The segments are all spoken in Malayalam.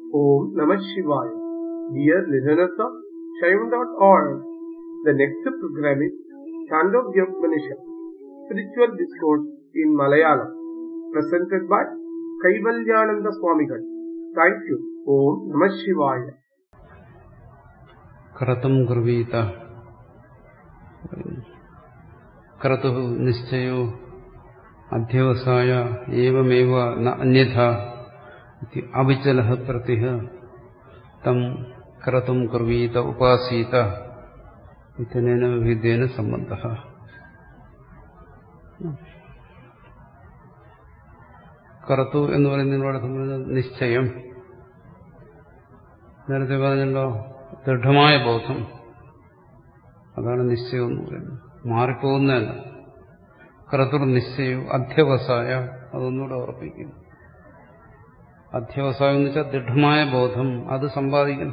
Om Namah Shivaya. Dear listeners of Shaivan.org, the next program is Chandogya Upanishad, Spiritual Discourse in Malayalam, presented by Kaivalyananda Swamigal. Thank you. Om Namah Shivaya. ക്രതും കുർവീത ക്രതു നിശ്ചയോ അധ്യവസായ ഏവമേവ ന അന്യഥ ഇതി അവിചല പ്രതിഹ തം ക്രതും കുർവീത ഉപാസീത ഇതനേന വിവിധേന സംബന്ധ കറത്തു എന്ന് പറയുന്നതിനോട് സംബന്ധിച്ച നിശ്ചയം നേരത്തെ പറഞ്ഞല്ലോ ദൃഢമായ ബോധം അതാണ് നിശ്ചയം എന്ന് പറയുന്നത് മാറിപ്പോകുന്നതല്ല ക്രതുർ നിശ്ചയം അധ്യവസായ അതൊന്നുകൂടെ ഉറപ്പിക്കുന്നു അധ്യവസായം എന്ന് വെച്ചാൽ ദൃഢമായ ബോധം അത് സമ്പാദിക്കണം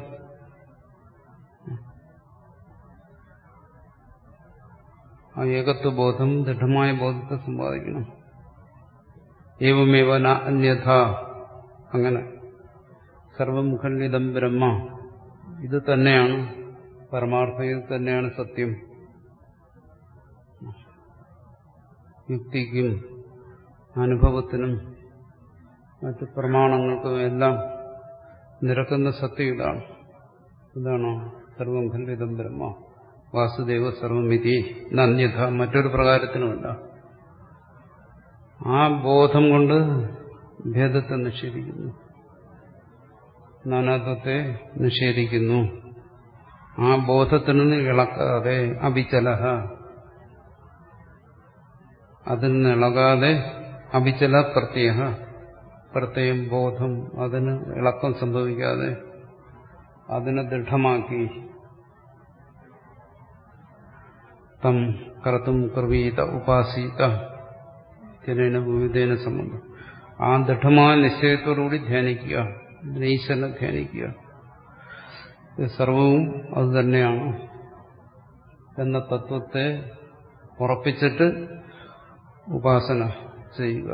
ആ ഏകത്വ ബോധം ദൃഢമായ ബോധത്തെ സമ്പാദിക്കണം ഏവമേവ ന അന്യഥ അങ്ങനെ സർവമുഖണ്ഡിതം ബ്രഹ്മ ഇത് തന്നെയാണ് പരമാർത്ഥം ഇത് തന്നെയാണ് സത്യം യുക്തിക്കും അനുഭവത്തിനും മറ്റ് പ്രമാണങ്ങൾക്കും എല്ലാം നിരക്കുന്ന സത്യം ഇതാണ് ഇതാണോ സർവം ഖണ്ഡിതം ബ്രഹ്മ വാസുദേവ സർവമിതി നന്യഥ മറ്റൊരു പ്രകാരത്തിനുമല്ല ആ ബോധം കൊണ്ട് ഭേദത്തെ നിഷേധിക്കുന്നു നാനാത്വത്തെ നിഷേധിക്കുന്നു ആ ബോധത്തിൽ നിന്ന് ഇളക്കാതെ അഭിചലഹ അതിൽ നിന്ന് ഇളകാതെ അഭിചല പ്രത്യയ പ്രത്യയം ബോധം അതിന് ഇളക്കം സംഭവിക്കാതെ അതിനെ ദൃഢമാക്കി തം കർത്തും കർവീത ഉപാസീത ജനേന വിവിധേന സംബന്ധം ആ ദൃഢമായ നിശ്ചയത്തോടുകൂടി ധ്യാനിക്കുക ഈശ്വരനെ ധ്യാനിക്കുക ഇത് സർവവും അതുതന്നെയാണ് എന്ന തത്വത്തെ ഉറപ്പിച്ചിട്ട് ഉപാസന ചെയ്യുക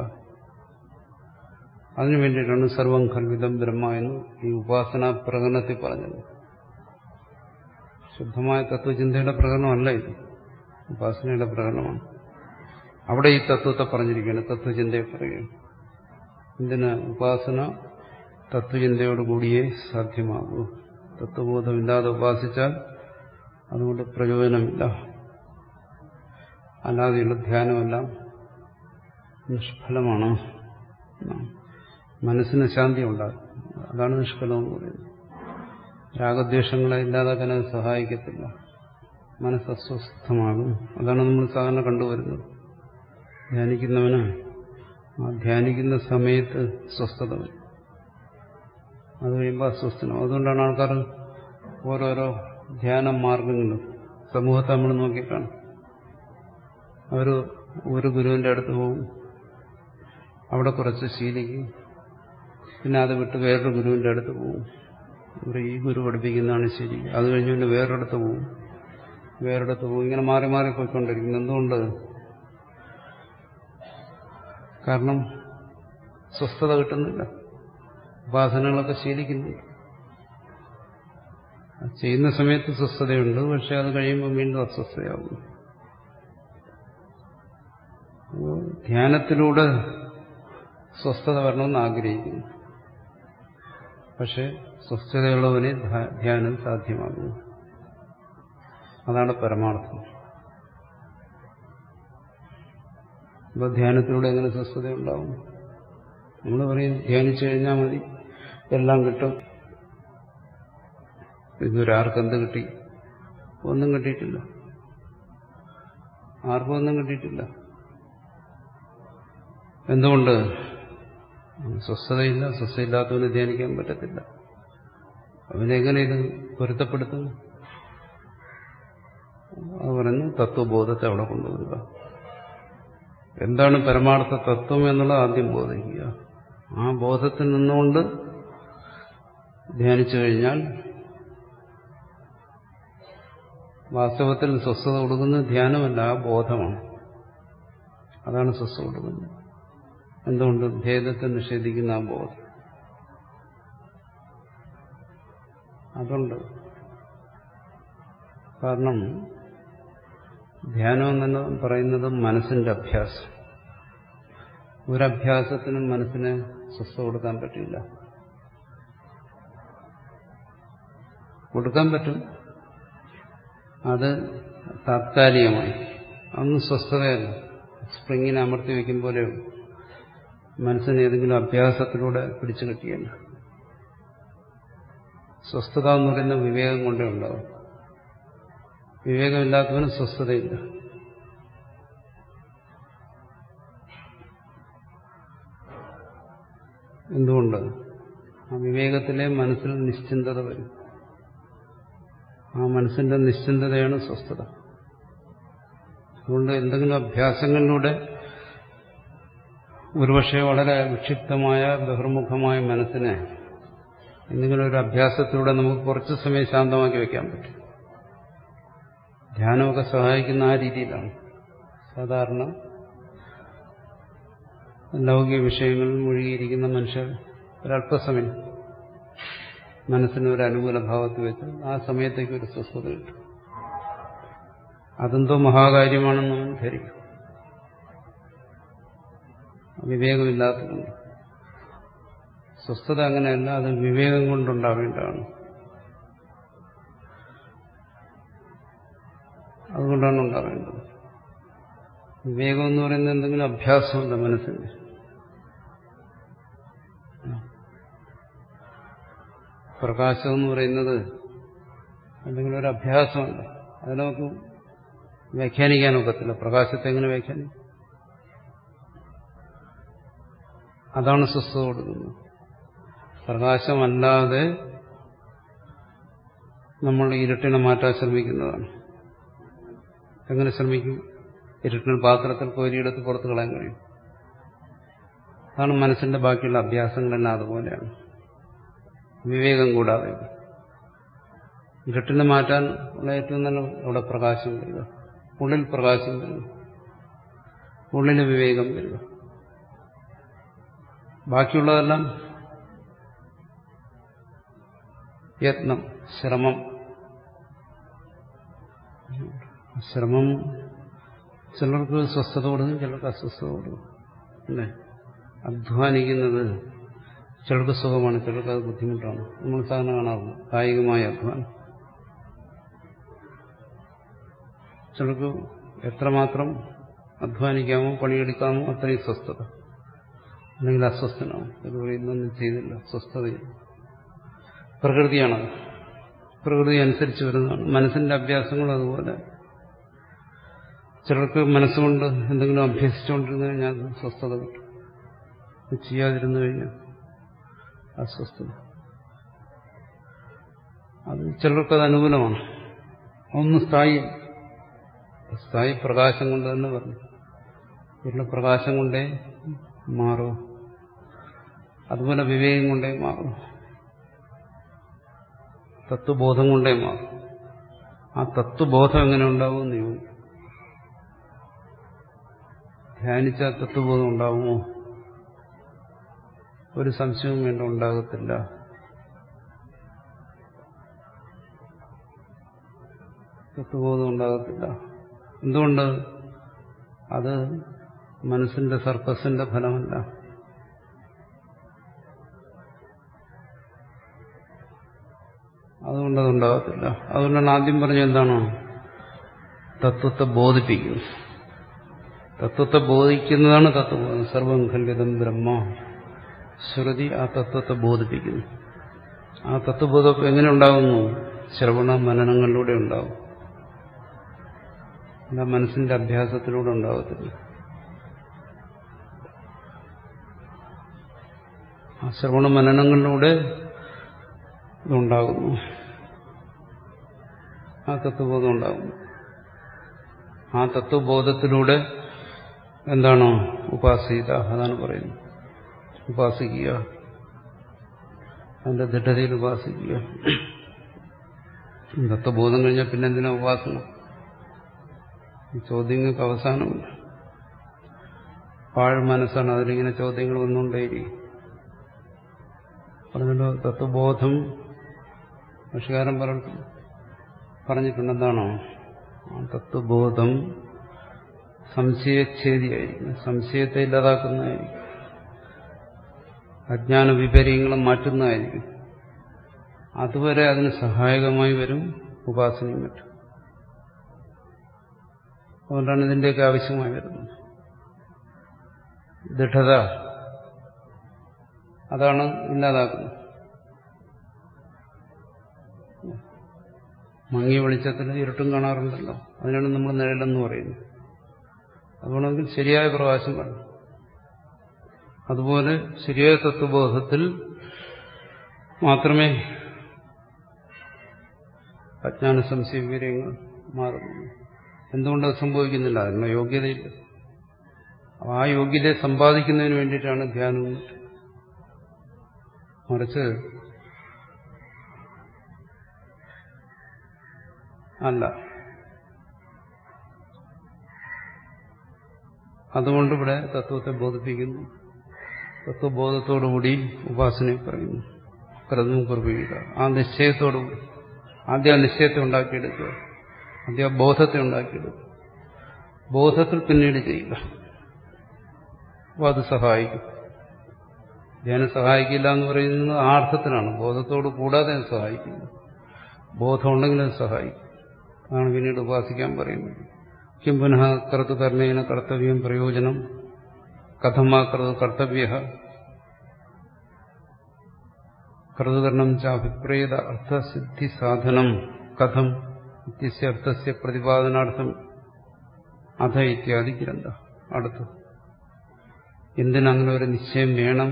അതിനു വേണ്ടിയിട്ടാണ് സർവം കൽവിതം ബ്രഹ്മ എന്ന് ഈ ഉപാസന പ്രകടനത്തിൽ പറഞ്ഞത് ശുദ്ധമായ തത്വചിന്തയുടെ പ്രകടനമല്ല ഇത് ഉപാസനയുടെ പ്രകടനമാണ് അവിടെ ഈ തത്വത്തെ പറഞ്ഞിരിക്കുകയാണ് തത്വചിന്തയെ പറയുകയാണ് ഇതിന് ഉപാസന തത്വചിന്തയോടുകൂടിയേ സാധ്യമാകൂ തത്വബോധമില്ലാതെ ഉപാസിച്ചാൽ അതുകൊണ്ട് പ്രയോജനമില്ല അല്ലാതെയുള്ള ധ്യാനമെല്ലാം നിഷ്ഫലമാണ് മനസ്സിന് ശാന്തി ഉണ്ടാകും അതാണ് നിഷ്ഫലം എന്ന് പറയുന്നത് രാഗദ്വേഷങ്ങളെ ഇല്ലാതാക്കാൻ അത് സഹായിക്കത്തില്ല മനസ്സ് അസ്വസ്ഥമാകും അതാണ് നമ്മൾ സാധാരണ കണ്ടുവരുന്നത് ധ്യാനിക്കുന്നവന് ആ ധ്യാനിക്കുന്ന സമയത്ത് സ്വസ്ഥത വരും അത് കഴിയുമ്പോൾ അസ്വസ്ഥനാവും അതുകൊണ്ടാണ് ആൾക്കാർ ഓരോരോ ധ്യാന മാർഗങ്ങളും സമൂഹത്തെ നമ്മൾ നോക്കിയിട്ടാണ് അവർ ഒരു ഗുരുവിൻ്റെ അടുത്ത് പോകും അവിടെ കുറച്ച് ശീലിക്കും പിന്നെ അത് വിട്ട് വേറൊരു ഗുരുവിൻ്റെ അടുത്ത് പോകും ഇവിടെ ഈ ഗുരു പഠിപ്പിക്കുന്നതാണ് ശരി അത് കഴിഞ്ഞ് പിന്നെ വേറൊരിടത്ത് പോകും വേറൊരിടത്ത് പോകും ഇങ്ങനെ മാറി മാറി പോയിക്കൊണ്ടിരിക്കുന്നു എന്തുകൊണ്ട് കാരണം സ്വസ്ഥത കിട്ടുന്നില്ല ഉപാസനകളൊക്കെ ശീലിക്കുന്നില്ല ചെയ്യുന്ന സമയത്ത് സ്വസ്ഥതയുണ്ട് പക്ഷെ അത് കഴിയുമ്പോൾ വീണ്ടും അസ്വസ്ഥയാകും ധ്യാനത്തിലൂടെ സ്വസ്ഥത വരണമെന്ന് ആഗ്രഹിക്കുന്നു പക്ഷെ സ്വസ്ഥതയുള്ളവനെ ധ്യാനം സാധ്യമാകുന്നു അതാണ് പരമാർത്ഥം അപ്പോൾ ധ്യാനത്തിലൂടെ എങ്ങനെ സ്വസ്ഥതയുണ്ടാവും നമ്മൾ പറയും ധ്യാനിച്ചു കഴിഞ്ഞാൽ മതി എല്ലാം കിട്ടും ഇതുവരെ ആർക്കെന്ത് കിട്ടി ഒന്നും കിട്ടിയിട്ടില്ല ആർക്കും ഒന്നും കിട്ടിയിട്ടില്ല എന്തുകൊണ്ട് സ്വസ്ഥതയില്ല സ്വസ്ഥയില്ലാത്തവന് ധ്യാനിക്കാൻ പറ്റത്തില്ല അവനെങ്ങനെ ഇത് പൊരുത്തപ്പെടുത്തും അത് പറയുന്നു തത്വബോധത്തെ അവിടെ കൊണ്ടുവരിക എന്താണ് പരമാർത്ഥ തത്വം എന്നുള്ളത് ആദ്യം ബോധിക്കുക ആ ബോധത്തിൽ നിന്നുകൊണ്ട് ധ്യാനിച്ചു കഴിഞ്ഞാൽ വാസ്തവത്തിൽ സ്വസ്ഥത കൊടുക്കുന്നത് ധ്യാനമല്ല ആ ബോധമാണ് അതാണ് സ്വസ്ഥത കൊടുക്കുന്നത് എന്തുകൊണ്ട് ഭേദത്തെ നിഷേധിക്കുന്ന ആ ബോധം അതുണ്ട് കാരണം ധ്യാനം എന്ന് പറയുന്നത് മനസ്സിന്റെ അഭ്യാസം ഒരഭ്യാസത്തിനും മനസ്സിന് സ്വസ്ഥ കൊടുക്കാൻ പറ്റില്ല കൊടുക്കാൻ പറ്റും അത് താത്കാലികമായി അതൊന്നും സ്വസ്ഥതയല്ല സ്പ്രിങ്ങിനെ അമർത്തി വയ്ക്കും പോലെയുള്ളൂ മനസ്സിന് ഏതെങ്കിലും അഭ്യാസത്തിലൂടെ പിടിച്ചു കിട്ടിയല്ല സ്വസ്ഥത എന്ന് പറയുന്ന വിവേകം കൊണ്ടേ ഉണ്ടാവും വിവേകമില്ലാത്തവന് സ്വസ്ഥതയില്ല എന്തുകൊണ്ട് ആ വിവേകത്തിലെ മനസ്സിൽ നിശ്ചിന്തത വരും ആ മനസ്സിന്റെ നിശ്ചിന്തതയാണ് സ്വസ്ഥത അതുകൊണ്ട് എന്തെങ്കിലും അഭ്യാസങ്ങളിലൂടെ ഒരുപക്ഷെ വളരെ വിക്ഷിപ്തമായ ബഹിർമുഖമായ മനസ്സിനെ എന്തെങ്കിലും ഒരു അഭ്യാസത്തിലൂടെ നമുക്ക് കുറച്ച് സമയം ശാന്തമാക്കി വയ്ക്കാൻ പറ്റും ധ്യാനമൊക്കെ സഹായിക്കുന്ന ആ രീതിയിലാണ് സാധാരണ ലൗകിക വിഷയങ്ങളിൽ മുഴുകിയിരിക്കുന്ന മനുഷ്യർ ഒരല്പസമയം മനസ്സിന് ഒരു അനുകൂല ഭാവത്തിൽ വെച്ച് ആ സമയത്തേക്ക് ഒരു സ്വസ്ഥത കിട്ടും അതെന്തോ മഹാകാര്യമാണെന്ന് നമ്മൾ ധരിക്കും വിവേകമില്ലാത്തതുകൊണ്ട് സ്വസ്ഥത അങ്ങനെയല്ല അത് വിവേകം കൊണ്ടുണ്ടാവേണ്ടതാണ് അതുകൊണ്ടാണ് ഉണ്ടാവേണ്ടത് വിവേകം എന്ന് പറയുന്നത് എന്തെങ്കിലും അഭ്യാസമുണ്ട് മനസ്സിന് പ്രകാശം എന്ന് പറയുന്നത് എന്തെങ്കിലും ഒരു അഭ്യാസമുണ്ട് അത് നമുക്ക് വ്യാഖ്യാനിക്കാൻ ഒക്കത്തില്ല പ്രകാശത്തെ എങ്ങനെ വ്യാഖ്യാനിക്കും അതാണ് സ്വസ്ഥത കൊടുക്കുന്നത് പ്രകാശമല്ലാതെ നമ്മൾ ഇരുട്ടിനെ മാറ്റാൻ ശ്രമിക്കുന്നതാണ് എങ്ങനെ ശ്രമിക്കും ഇരുട്ടിന് പാത്രത്തിൽ കോരിയെടുത്ത് പുറത്ത് കളയാൻ കഴിയും അതാണ് മനസ്സിന്റെ ബാക്കിയുള്ള അഭ്യാസങ്ങളെല്ലാം അതുപോലെയാണ് വിവേകം കൂടാതെ ഇരുട്ടിനെ മാറ്റാൻ ഉള്ള ഏറ്റവും നല്ല അവിടെ പ്രകാശം വരിക ഉള്ളിൽ പ്രകാശം വരിക ഉള്ളിൽ വിവേകം വരിക ബാക്കിയുള്ളതെല്ലാം യത്നം ശ്രമം ശ്രമം ചിലർക്ക് സ്വസ്ഥത കൊടുക്കും ചിലർക്ക് അസ്വസ്ഥത കൊടുക്കും അല്ലേ അധ്വാനിക്കുന്നത് ചിലർക്ക് സുഖമാണ് ചിലർക്ക് അത് ബുദ്ധിമുട്ടാണ് നമ്മൾ സാധാരണ കാണാറുണ്ട് കായികമായ അധ്വാനം ചിലർക്ക് എത്രമാത്രം അധ്വാനിക്കാമോ പണിയെടുക്കാമോ അത്രയും സ്വസ്ഥത അല്ലെങ്കിൽ അസ്വസ്ഥനാവും ഇത് പറയുന്നൊന്നും ചെയ്തില്ല സ്വസ്ഥതയില്ല പ്രകൃതിയാണത് പ്രകൃതി അനുസരിച്ച് വരുന്നതാണ് മനസ്സിന്റെ അഭ്യാസങ്ങളും അതുപോലെ ചിലർക്ക് മനസ്സുകൊണ്ട് എന്തെങ്കിലും അഭ്യസിച്ചുകൊണ്ടിരുന്നു കഴിഞ്ഞാൽ അത് സ്വസ്ഥത കിട്ടും ചെയ്യാതിരുന്നു കഴിഞ്ഞാൽ അസ്വസ്ഥത അത് ചിലർക്കത് അനുകൂലമാണ് ഒന്ന് സ്ഥായി സ്ഥായി പ്രകാശം കൊണ്ട് തന്നെ പറഞ്ഞു വീട്ടിലെ പ്രകാശം കൊണ്ടേ മാറും അതുപോലെ വിവേകം കൊണ്ടേ മാറും തത്വബോധം കൊണ്ടേ മാറും ആ തത്വബോധം എങ്ങനെ ഉണ്ടാവും എന്ന് ചോദിക്കും ധ്യാനിച്ച തത്വബോധം ഉണ്ടാവുമോ ഒരു സംശയവും വേണ്ട ഉണ്ടാകത്തില്ല തത്വബോധം ഉണ്ടാകത്തില്ല എന്തുകൊണ്ട് അത് മനസ്സിന്റെ സർക്കസിന്റെ ഫലമല്ല അതുകൊണ്ട് അതുണ്ടാകത്തില്ല അതുകൊണ്ടാണ് ആദ്യം പറഞ്ഞ എന്താണോ തത്വത്തെ ബോധിപ്പിക്കുന്നത് തത്വത്തെ ബോധിക്കുന്നതാണ് തത്വബോധം സർവം ഖണ്ഡിതം ബ്രഹ്മ ശ്രുതി ആ തത്വത്തെ ബോധിപ്പിക്കുന്നു ആ തത്വബോധം എങ്ങനെ ഉണ്ടാകുന്നു ശ്രവണ മനനങ്ങളിലൂടെ ഉണ്ടാകും അല്ല മനസ്സിന്റെ അഭ്യാസത്തിലൂടെ ഉണ്ടാകത്തില്ല ആ ശ്രവണ മനനങ്ങളിലൂടെ ഇതുണ്ടാകുന്നു ആ തത്വബോധം ഉണ്ടാകുന്നു ആ തത്വബോധത്തിലൂടെ എന്താണോ ഉപാസിത അതാണ് പറയുന്നത് ഉപാസിക്കുക അതിന്റെ ദൃഢതയിൽ ഉപാസിക്കുക തത്വബോധം കഴിഞ്ഞാൽ പിന്നെ എന്തിനാ ഉപാസന ഈ ചോദ്യങ്ങൾക്ക് അവസാനമില്ല പാഴ് മനസ്സാണ് അതിലിങ്ങനെ ചോദ്യങ്ങൾ വന്നുകൊണ്ടേയിരിക്കും പറഞ്ഞല്ലോ തത്വബോധം ഭക്ഷ്യകാരൻ പറഞ്ഞു പറഞ്ഞിട്ടുണ്ട് എന്താണോ ആ തത്വബോധം സംശയച്ഛേദിയായിരിക്കും സംശയത്തെ ഇല്ലാതാക്കുന്നതായിരിക്കും അജ്ഞാന വിപര്യങ്ങളും മാറ്റുന്നതായിരിക്കും അതുവരെ അതിന് സഹായകമായി വരും ഉപാസനയും മറ്റും അതുകൊണ്ടാണ് ഇതിൻ്റെയൊക്കെ ആവശ്യമായി വരുന്നത് ദൃഢത അതാണ് ഇല്ലാതാക്കുന്നത് മങ്ങിയ വെളിച്ചത്തിൽ ഇരുട്ടും കാണാറുണ്ടല്ലോ അതിനാണ് നമ്മൾ നിഴലെന്ന് പറയുന്നത് അതുകൊണ്ടെങ്കിൽ ശരിയായ പ്രകാശം വേണം അതുപോലെ ശരിയായ തത്വബോധത്തിൽ മാത്രമേ അജ്ഞാന സംശയ വിവരങ്ങൾ മാറുന്നു എന്തുകൊണ്ടത് സംഭവിക്കുന്നില്ല അതിനുള്ള യോഗ്യതയില്ല ആ യോഗ്യതയെ സമ്പാദിക്കുന്നതിന് വേണ്ടിയിട്ടാണ് ധ്യാനവും മറിച്ച് അല്ല അതുകൊണ്ട് ഇവിടെ തത്വത്തെ ബോധിപ്പിക്കുന്നു തത്വബോധത്തോടുകൂടി ഉപാസനയെ പറയുന്നു ക്രതും കുറിപ്പിക്കുക ആ നിശ്ചയത്തോടുകൂടി ആദ്യം ആ നിശ്ചയത്തെ ഉണ്ടാക്കിയെടുക്കുക ആദ്യം ആ ബോധത്തെ ഉണ്ടാക്കിയെടുക്കുക ബോധത്തിൽ പിന്നീട് ചെയ്യുക അപ്പോൾ അത് സഹായിക്കും ധ്യാനം സഹായിക്കില്ല എന്ന് പറയുന്നത് ആ അർത്ഥത്തിനാണ് ബോധത്തോട് കൂടാതെ അത് സഹായിക്കുന്നു ബോധമുണ്ടെങ്കിൽ അത് സഹായിക്കും അതാണ് പിന്നീട് ഉപാസിക്കാൻ പറയുന്നത് കിം പുനഃ കർത്ത് കർമ്മേന കർത്തവ്യം പ്രയോജനം കഥമാ കൃത് കർത്തവ്യ കൃതകരണം ചാഭിപ്രേത അർത്ഥസിദ്ധി സാധനം കഥം ഇത്യസ്യ അർത്ഥസ്യ പ്രതിപാദനാർത്ഥം അധ ഇത്യാദി ഗ്രന്ഥ അടുത്ത് എന്തിനങ്ങനെ ഒരു നിശ്ചയം വേണം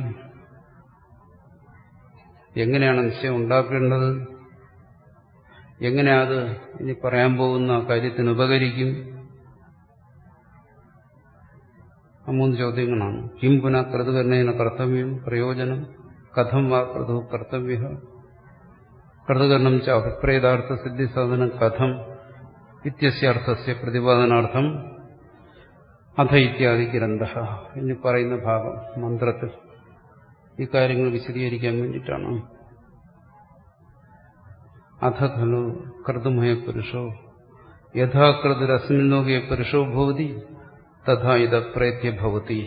എങ്ങനെയാണ് നിശ്ചയം ഉണ്ടാക്കേണ്ടത് എങ്ങനെ അത് ഇനി പറയാൻ പോകുന്ന കാര്യത്തിന് ഉപകരിക്കും ആ മൂന്ന് ചോദ്യങ്ങളാണ് കിം പുനഃ കൃതകരണേന കർത്തവ്യം പ്രയോജനം കഥം വാ കൃതു കർത്തവ്യ കൃതകരണം ച അഭിപ്രേതാർത്ഥ സിദ്ധിസാധനം കഥം ഇത്യസ്യാർത്ഥസ്യ പ്രതിപാദനാർത്ഥം അധ ഇത്യാദി ഗ്രന്ഥ ഇനി പറയുന്ന ഭാഗം മന്ത്രത്തിൽ ഈ കാര്യങ്ങൾ വിശദീകരിക്കാൻ വേണ്ടിയിട്ടാണ് അഥ ഖലു കർതുമയ പുരുഷോ യഥാകൃതിരസ്മിൻ ലോകെ പുരുഷോ ഭവതി തഥാ ഇത് പ്രേത്യ ഭവതി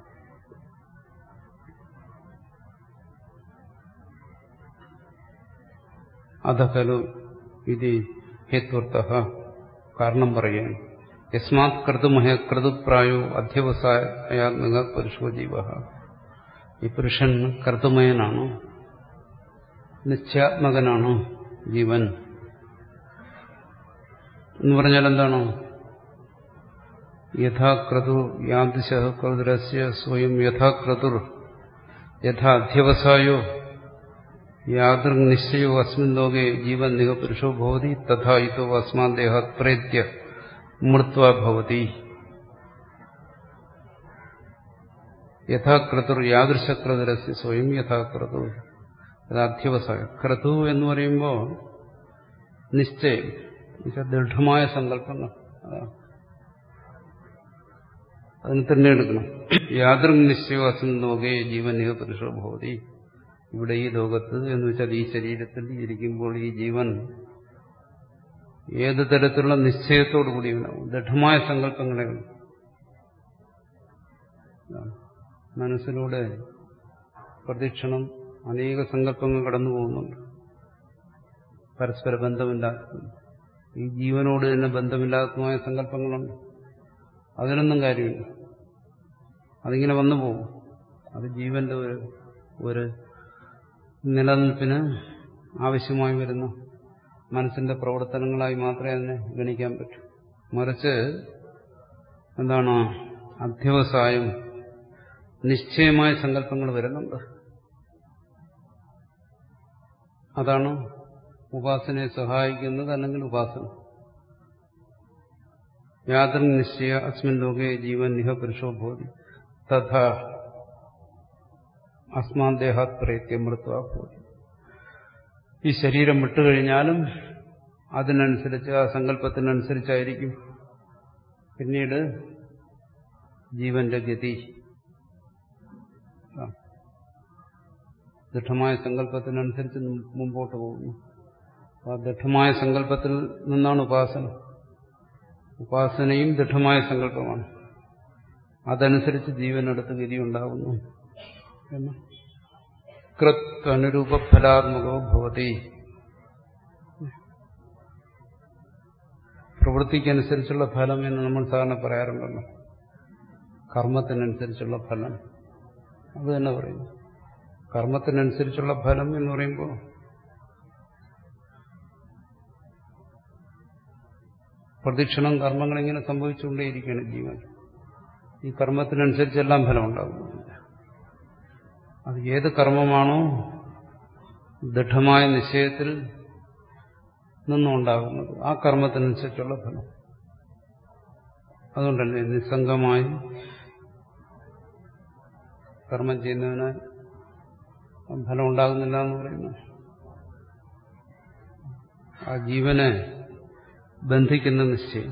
അധ ഖലു ഇത് ഹേത്വർത്ഥ കാരണം പറയാൻ യസ്മാത് കൃതുമഹ കൃതുപ്രായോ അധ്യവസായാത്മക പുരുഷോ ജീവ ഈ പുരുഷൻ കർത്തുമയനാണ് നിശ്ചയാത്മകനാണ് ജീവൻ എന്ന് പറഞ്ഞാൽ എന്താണ് യഥാക്രതു യാദൃശ ക്രതുരസ്യ സ്വയം യഥാക്രതുർ യഥാ അധ്യവസായോ യാതൃ നിശ്ചയോ അസ്മിൻ ലോകെ ജീവൻ നിക പുരുഷോ ഭവതി തഥാ ഇതോ അസ്മാൻ ദേഹാത് പ്രേത്യ മൃത്വ ഭവതി യഥാക്രതുർ യാദൃശക്രതുരസ്യ സ്വയം യഥാക്രതു അധ്യവസായ ക്രതു എന്ന് പറയുമ്പോൾ നിശ്ചയം ദൃഢമായ സങ്കല്പങ്ങൾ അതാണ് അതിന് തന്നെ എടുക്കണം യാതൊരു നിശ്ചയവാസം നോകെ ജീവൻ ഇഹ പുരുഷോ ഭവതി ഇവിടെ ഈ ലോകത്ത് എന്ന് വെച്ചാൽ ഈ ശരീരത്തിൽ ഇരിക്കുമ്പോൾ ഈ ജീവൻ ഏത് തരത്തിലുള്ള നിശ്ചയത്തോടു കൂടി ഉണ്ടാവും ദൃഢമായ സങ്കല്പങ്ങളെ മനസ്സിലൂടെ പ്രദക്ഷിണം അനേക സങ്കല്പങ്ങൾ കടന്നു പോകുന്നുണ്ട് പരസ്പര ബന്ധമില്ലാത്ത ഈ ജീവനോട് തന്നെ ബന്ധമില്ലാത്തതുമായ സങ്കല്പങ്ങളുണ്ട് അതിനൊന്നും കാര്യമില്ല അതിങ്ങനെ വന്നു പോകും അത് ജീവന്റെ ഒരു ഒരു നിലനിൽപ്പിന് ആവശ്യമായി വരുന്ന മനസ്സിന്റെ പ്രവർത്തനങ്ങളായി മാത്രമേ അതിനെ ഗണിക്കാൻ പറ്റൂ മറിച്ച് എന്താണ് അധ്യവസായം നിശ്ചയമായ സങ്കല്പങ്ങൾ വരുന്നുണ്ട് അതാണ് ഉപാസനയെ സഹായിക്കുന്നത് അല്ലെങ്കിൽ ഉപാസന യാതൊരു നിശ്ചയ അസ്മിൻ ലോകെ ജീവൻ നിഹ പുരുഷോ ഭൂതി തഥാ അസ്മാൻ ദേഹാത് പ്രേത്യ മൃത്വ ഭൂതി ഈ ശരീരം വിട്ടുകഴിഞ്ഞാലും അതിനനുസരിച്ച് ആ സങ്കല്പത്തിനനുസരിച്ചായിരിക്കും പിന്നീട് ജീവന്റെ ഗതി ദൃഢമായ സങ്കല്പത്തിനനുസരിച്ച് മുമ്പോട്ട് പോകുന്നു ആ ദൃഢമായ സങ്കല്പത്തിൽ നിന്നാണ് ഉപാസന ഉപാസനയും ദൃഢമായ സങ്കല്പമാണ് അതനുസരിച്ച് ജീവനടുത്ത് ഗതി ഉണ്ടാകുന്നു എന്ന് കൃത് അനുരൂപ ഫലാത്മകോ ഭവതി പ്രവൃത്തിക്കനുസരിച്ചുള്ള ഫലം എന്ന് നമ്മൾ സാധാരണ പറയാറുണ്ടല്ലോ കർമ്മത്തിനനുസരിച്ചുള്ള ഫലം അത് തന്നെ പറയുന്നു കർമ്മത്തിനനുസരിച്ചുള്ള ഫലം എന്ന് പറയുമ്പോൾ പ്രദക്ഷിണം കർമ്മങ്ങൾ ഇങ്ങനെ സംഭവിച്ചുകൊണ്ടേയിരിക്കുകയാണ് ജീവൻ ഈ കർമ്മത്തിനനുസരിച്ചെല്ലാം ഫലം ഉണ്ടാകുന്നില്ല അത് ഏത് കർമ്മമാണോ ദൃഢമായ നിശ്ചയത്തിൽ നിന്നുണ്ടാകുന്നത് ആ കർമ്മത്തിനനുസരിച്ചുള്ള ഫലം അതുകൊണ്ടല്ലേ നിസ്സംഗമായി കർമ്മം ചെയ്യുന്നതിന് ഫലം ഉണ്ടാകുന്നില്ല എന്ന് പറയുന്നു ആ ജീവനെ ബന്ധിക്കുന്ന നിശ്ചയം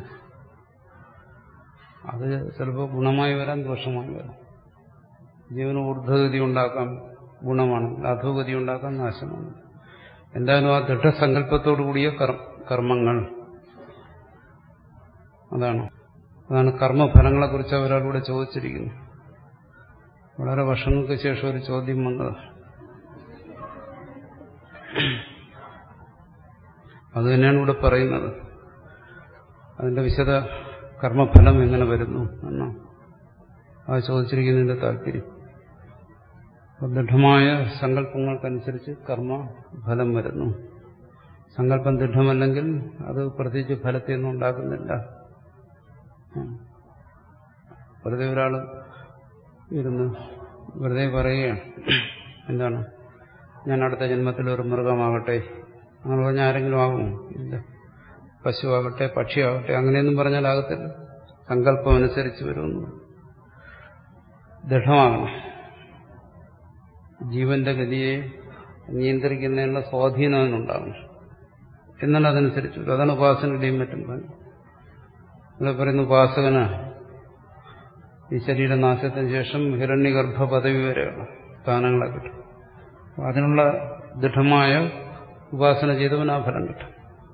അത് ചിലപ്പോൾ ഗുണമായി വരാം ദോഷമായി വരാം ജീവന് ഊർധ്വഗതി ഉണ്ടാക്കാം ഗുണമാണ് അധോഗതി ഉണ്ടാക്കാൻ നാശമാണ് എന്തായാലും ആ ദൃഢസങ്കല്പത്തോടു കൂടിയ കർമ്മങ്ങൾ അതാണ് അതാണ് കർമ്മഫലങ്ങളെക്കുറിച്ച് ഒരാളൂടെ ചോദിച്ചിരിക്കുന്നു വളരെ വർഷങ്ങൾക്ക് ശേഷം ഒരു ചോദ്യം വന്നത് അത് തന്നെയാണ് ഇവിടെ പറയുന്നത് അതിന്റെ വിശദ കർമ്മഫലം എങ്ങനെ വരുന്നു എന്നോ അത് ചോദിച്ചിരിക്കുന്നതിന്റെ താല്പര്യം ദൃഢമായ സങ്കല്പങ്ങൾക്കനുസരിച്ച് കർമ്മ ഫലം വരുന്നു സങ്കല്പം ദൃഢമല്ലെങ്കിൽ അത് പ്രത്യേകിച്ച് ഫലത്തെയൊന്നും ഉണ്ടാക്കുന്നില്ല വെറുതെ ഒരാൾ ഇരുന്ന് വെറുതെ പറയുകയാണ് എന്താണ് ഞാൻ അടുത്ത ജന്മത്തിൽ ഒരു മൃഗമാകട്ടെ അങ്ങനെ പറഞ്ഞാൽ ആരെങ്കിലും ആകുമോ ഇല്ല പശുവാകട്ടെ പക്ഷിയാകട്ടെ അങ്ങനെയൊന്നും പറഞ്ഞാൽ ആകത്തില്ല സങ്കല്പം അനുസരിച്ച് വരുമെന്ന് ദൃഢമാകണം ജീവന്റെ ഗതിയെ നിയന്ത്രിക്കുന്നതിനുള്ള സ്വാധീനം അതിനുണ്ടാകണം എന്നാൽ അതനുസരിച്ച് വരും അതാണ് ഉപാസനയുടെയും മറ്റും ഇവിടെ പറയുന്ന ഉപാസകന് ഈ ശരീരനാശത്തിന് ശേഷം ഹിരണ്യഗർഭ പദവി വരെയുള്ള സ്ഥാനങ്ങളെ കിട്ടും അതിനുള്ള ദൃഢമായ ഉപാസന ചെയ്തവൻ ആ ഫലം കിട്ടും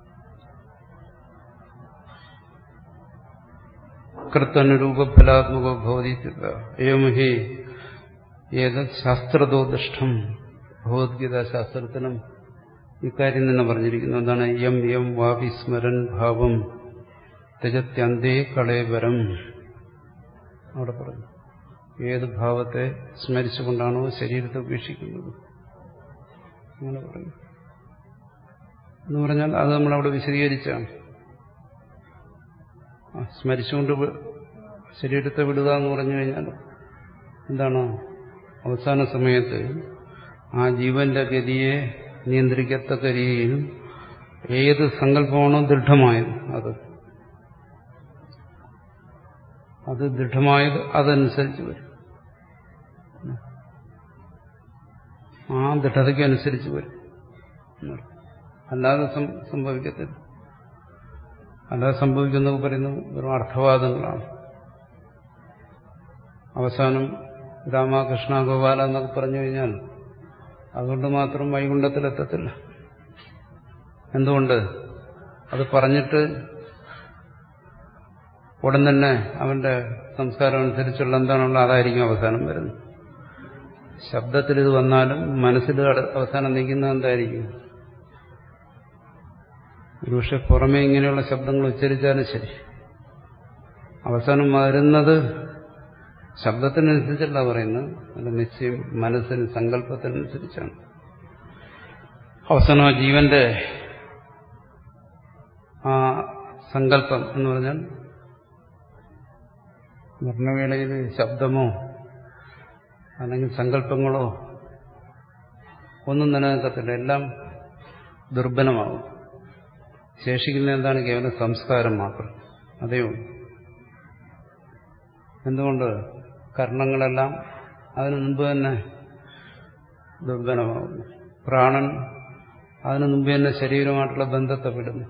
കൃത്തനുരൂപ ഫലാത്മകോ ഭവതി ഏമഹി ഏത് ശാസ്ത്രതോ ദുഷ്ടം ഭഗവത്ഗീത ശാസ്ത്രത്തിനും ഇക്കാര്യം തന്നെ പറഞ്ഞിരിക്കുന്നു എന്താണ് യം യം വാപി സ്മരൻ ഭാവം തെജത്യന്തേ കളേവരം അവിടെ പറഞ്ഞു ഏത് ഭാവത്തെ സ്മരിച്ചുകൊണ്ടാണോ ശരീരത്തെ ഉപേക്ഷിക്കുന്നത് അങ്ങനെ പറഞ്ഞു എന്ന് പറഞ്ഞാൽ അത് നമ്മളവിടെ വിശദീകരിച്ചാണ് സ്മരിച്ചുകൊണ്ട് ശരീരത്തെ വിടുക എന്ന് പറഞ്ഞു കഴിഞ്ഞാൽ എന്താണ് അവസാന സമയത്ത് ആ ജീവന്റെ ഗതിയെ നിയന്ത്രിക്കത്തക്ക രീതിയിൽ ഏത് സങ്കല്പമാണോ ദൃഢമായത് അത് അത് ദൃഢമായത് അതനുസരിച്ച് വരും ആ ദൃഢതയ്ക്ക് അനുസരിച്ച് വരും അല്ലാതെ സംഭവിക്കത്തില്ല അല്ലാതെ സംഭവിക്കുന്നത് പറയുന്നത് വെറും അർത്ഥവാദങ്ങളാണ് അവസാനം രാമകൃഷ്ണ ഗോപാല എന്നൊക്കെ പറഞ്ഞു കഴിഞ്ഞാൽ അതുകൊണ്ട് മാത്രം വൈകുണ്ഠത്തിലെത്തത്തില്ല എന്തുകൊണ്ട് അത് പറഞ്ഞിട്ട് ഉടൻ തന്നെ അവന്റെ സംസ്കാരം അനുസരിച്ചുള്ള എന്താണുള്ള അതായിരിക്കും അവസാനം വരുന്നത് ശബ്ദത്തിൽ ഇത് വന്നാലും മനസ്സിൽ അവസാനം നിൽക്കുന്നത് എന്തായിരിക്കും ഒരുപക്ഷെ പുറമേ ഇങ്ങനെയുള്ള ശബ്ദങ്ങൾ ഉച്ചരിച്ചാലും ശരി അവസാനം വരുന്നത് ശബ്ദത്തിനനുസരിച്ചല്ല പറയുന്നത് അതിന്റെ നിശ്ചയം മനസ്സിന് സങ്കല്പത്തിനനുസരിച്ചാണ് അവസാനം ആ ജീവന്റെ ആ സങ്കല്പം എന്ന് പറഞ്ഞാൽ മരണവേളയിൽ ശബ്ദമോ അല്ലെങ്കിൽ സങ്കല്പങ്ങളോ ഒന്നും നിലനിൽക്കത്തില്ല എല്ലാം ദുർബലമാകും ശേഷിക്കുന്ന എന്താണ് കേവലം സംസ്കാരം മാത്രം അതേ ഉള്ളൂ എന്തുകൊണ്ട് കർണങ്ങളെല്ലാം അതിനു മുമ്പ് തന്നെ ദുർബലമാകുന്നു പ്രാണൻ അതിനു മുമ്പ് തന്നെ ശരീരമായിട്ടുള്ള ബന്ധത്തെ വിടുന്നു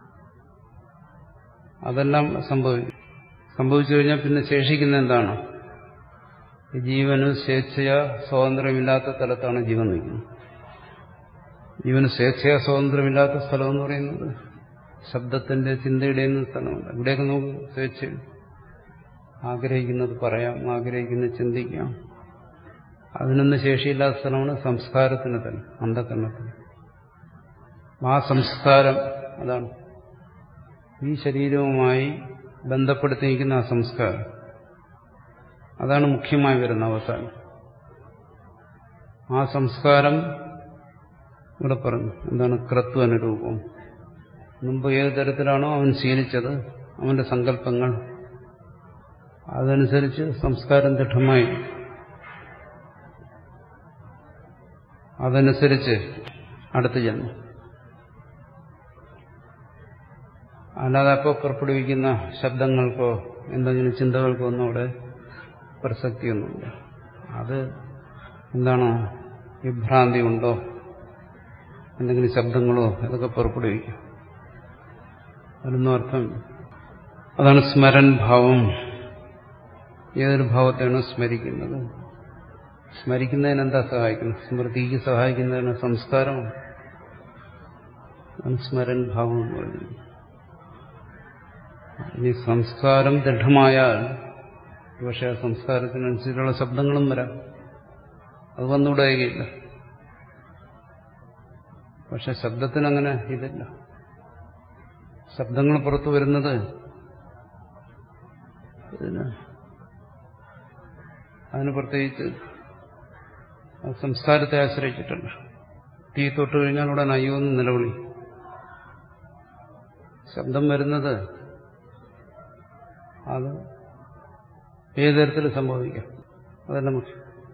അതെല്ലാം സംഭവിക്കും സംഭവിച്ചു കഴിഞ്ഞാൽ പിന്നെ ശേഷിക്കുന്ന എന്താണ് ജീവന് സ്വേച്ഛയ സ്വാതന്ത്ര്യമില്ലാത്ത തലത്താണ് ജീവൻ നിൽക്കുന്നത് ജീവന് സ്വേച്ഛയാ സ്വാതന്ത്ര്യമില്ലാത്ത സ്ഥലം എന്ന് പറയുന്നത് ശബ്ദത്തിന്റെ ചിന്തയുടെയും സ്ഥലമുണ്ട് ഇവിടെയൊക്കെ നമുക്ക് സ്വേച്ഛ ആഗ്രഹിക്കുന്നത് പറയാം ആഗ്രഹിക്കുന്നത് ചിന്തിക്കാം അതിനൊന്നും ശേഷിയില്ലാത്ത സ്ഥലമാണ് സംസ്കാരത്തിന് തന്നെ അന്ധകരണത്തിന് ആ സംസ്കാരം അതാണ് ഈ ശരീരവുമായി ബന്ധപ്പെടുത്തിയിരിക്കുന്ന ആ സംസ്കാരം അതാണ് മുഖ്യമായി വരുന്ന അവസാനം ആ സംസ്കാരം ഇവിടെ പറഞ്ഞു എന്താണ് ക്രത്വ അനുരൂപം മുമ്പ് ഏത് തരത്തിലാണോ അവൻ ശീലിച്ചത് അവന്റെ സങ്കല്പങ്ങൾ അതനുസരിച്ച് സംസ്കാരം ദൃഢമായി അതനുസരിച്ച് അടുത്ത ജന്മം അല്ലാതെ അപ്പോൾ പുറപ്പെടുവിക്കുന്ന ശബ്ദങ്ങൾക്കോ എന്തെങ്കിലും ചിന്തകൾക്കോ ഒന്നും അവിടെ പ്രസക്തിയൊന്നുമില്ല അത് എന്താണ് വിഭ്രാന്തി ഉണ്ടോ എന്തെങ്കിലും ശബ്ദങ്ങളോ അതൊക്കെ പുറപ്പെടുവിക്കും അതിനൊന്നും അർത്ഥം അതാണ് സ്മരൻ ഭാവം ഏതൊരു ഭാവത്തെയാണോ സ്മരിക്കുന്നത് സ്മരിക്കുന്നതിന് എന്താ സഹായിക്കുന്നത് സ്മൃതിക്ക് സഹായിക്കുന്നതിന് സംസ്കാരമാണ് സ്മരൻ ഭാവം എന്ന് പറയുന്നത് ഇനി സംസ്കാരം ദൃഢമായാൽ പക്ഷെ ആ സംസ്കാരത്തിനനുസരിച്ചുള്ള ശബ്ദങ്ങളും വരാം അത് വന്നുകൂടുകയില്ല പക്ഷെ ശബ്ദത്തിനങ്ങനെ ഇതില്ല ശബ്ദങ്ങൾ പുറത്തു വരുന്നത് ഇതിന് അതിന് പ്രത്യേകിച്ച് സംസ്കാരത്തെ ആശ്രയിച്ചിട്ടുണ്ട് തീ തൊട്ട് കഴിഞ്ഞാൽ ഉടൻ അയ്യോ എന്ന് നിലവിളി ശബ്ദം വരുന്നത് അത് ഏത് തരത്തിൽ സംഭവിക്കാം അതല്ല മുഖ്യം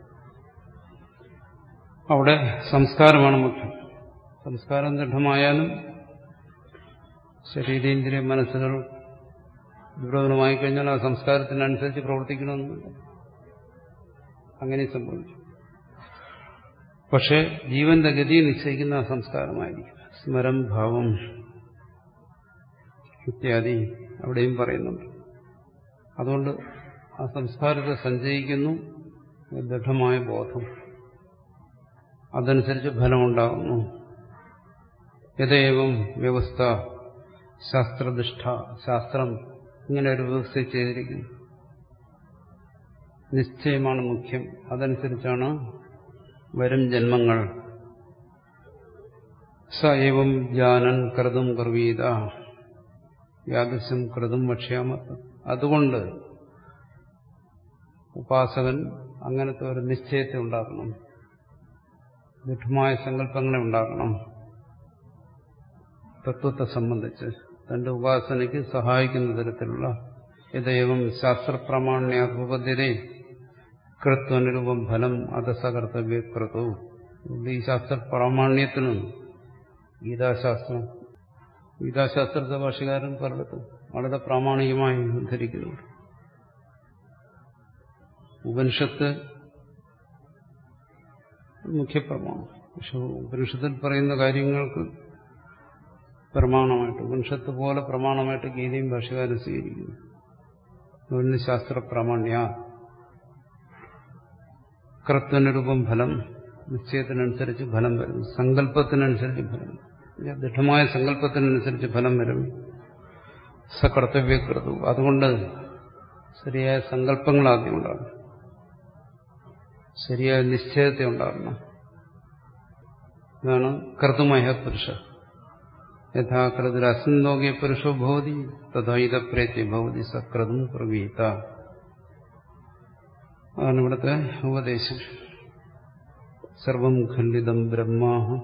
അവിടെ സംസ്കാരമാണ് മുഖ്യം സംസ്കാരം ദൃഢമായാലും ശരീരേന്ദ്രിയ മനസ്സുകൾ ദൃഢമായി കഴിഞ്ഞാൽ ആ സംസ്കാരത്തിനനുസരിച്ച് പ്രവർത്തിക്കണമെന്നില്ല അങ്ങനെ സംഭവിച്ചു പക്ഷെ ജീവന്റെ ഗതി നിശ്ചയിക്കുന്ന ആ സംസ്കാരമായിരിക്കും സ്മരം ഭാവം ഇത്യാദി അവിടെയും പറയുന്നുണ്ട് അതുകൊണ്ട് ആ സംസ്കാരത്തെ സഞ്ചയിക്കുന്നു ദൃഢമായ ബോധം അതനുസരിച്ച് ഫലമുണ്ടാകുന്നു യഥേവം വ്യവസ്ഥ ശാസ്ത്രനിഷ്ഠ ശാസ്ത്രം ഇങ്ങനെ ഒരു വ്യവസ്ഥ ചെയ്തിരിക്കുന്നു നിശ്ചയമാണ് മുഖ്യം അതനുസരിച്ചാണ് വരും ജന്മങ്ങൾ സ ഏവം ജാനൻ കൃതും കർവീത യാദൃശ്യം കൃതും വക്ഷ്യാമ അതുകൊണ്ട് ഉപാസകൻ അങ്ങനത്തെ ഒരു നിശ്ചയത്തെ ഉണ്ടാക്കണം ദൃഢമായ സങ്കല്പങ്ങളെ ഉണ്ടാക്കണം തത്വത്തെ സംബന്ധിച്ച് തന്റെ ഉപാസനയ്ക്ക് സഹായിക്കുന്ന തരത്തിലുള്ള യഥേവം ശാസ്ത്രപ്രമാണ്യാത്മപദ്ധ്യതയെ കൃത്വനുരൂപം ഫലം അധസകർത്തവ്യകൃതോ ഈ ശാസ്ത്രപ്രാമാണ്യത്തിനും ഗീതാശാസ്ത്രം ഗീതാശാസ്ത്രത്തെ ഭാഷകാരൻ പലയിടത്തും വളരെ പ്രാമാണികമായി ഉദ്ധരിക്കുന്നുണ്ട് ഉപനിഷത്ത് മുഖ്യപ്രമാണം പക്ഷെ ഉപനിഷത്തിൽ പറയുന്ന കാര്യങ്ങൾക്ക് പ്രമാണമായിട്ട് ഉപനിഷത്ത് പോലെ പ്രമാണമായിട്ട് ഗീതയും ഭാഷകാരൻ സ്വീകരിക്കുന്നു അതുകൊണ്ട് ശാസ്ത്രപ്രാമാണ്യ കൃത്വനുരൂപം ഫലം നിശ്ചയത്തിനനുസരിച്ച് ഫലം വരും സങ്കല്പത്തിനനുസരിച്ച് ഫലം ദൃഢമായ സങ്കല്പത്തിനനുസരിച്ച് ഫലം വരും സകർത്തവ്യകൃതു അതുകൊണ്ട് ശരിയായ സങ്കല്പങ്ങൾ ആദ്യം ഉണ്ടാകണം ശരിയായ നിശ്ചയത്തെ ഉണ്ടാകണം ഇതാണ് കർത്തുമയ പുരുഷ യഥാകൃതിൽ അസന്തോകിയ പുരുഷോ ഭവതി തഥാ ഇതപ്രേത്യ ഭവതി സക്രതും പ്രവീത അതാണ് ഇവിടുത്തെ ഉപദേശം സർവം ഖണ്ഡിതം ബ്രഹ്മ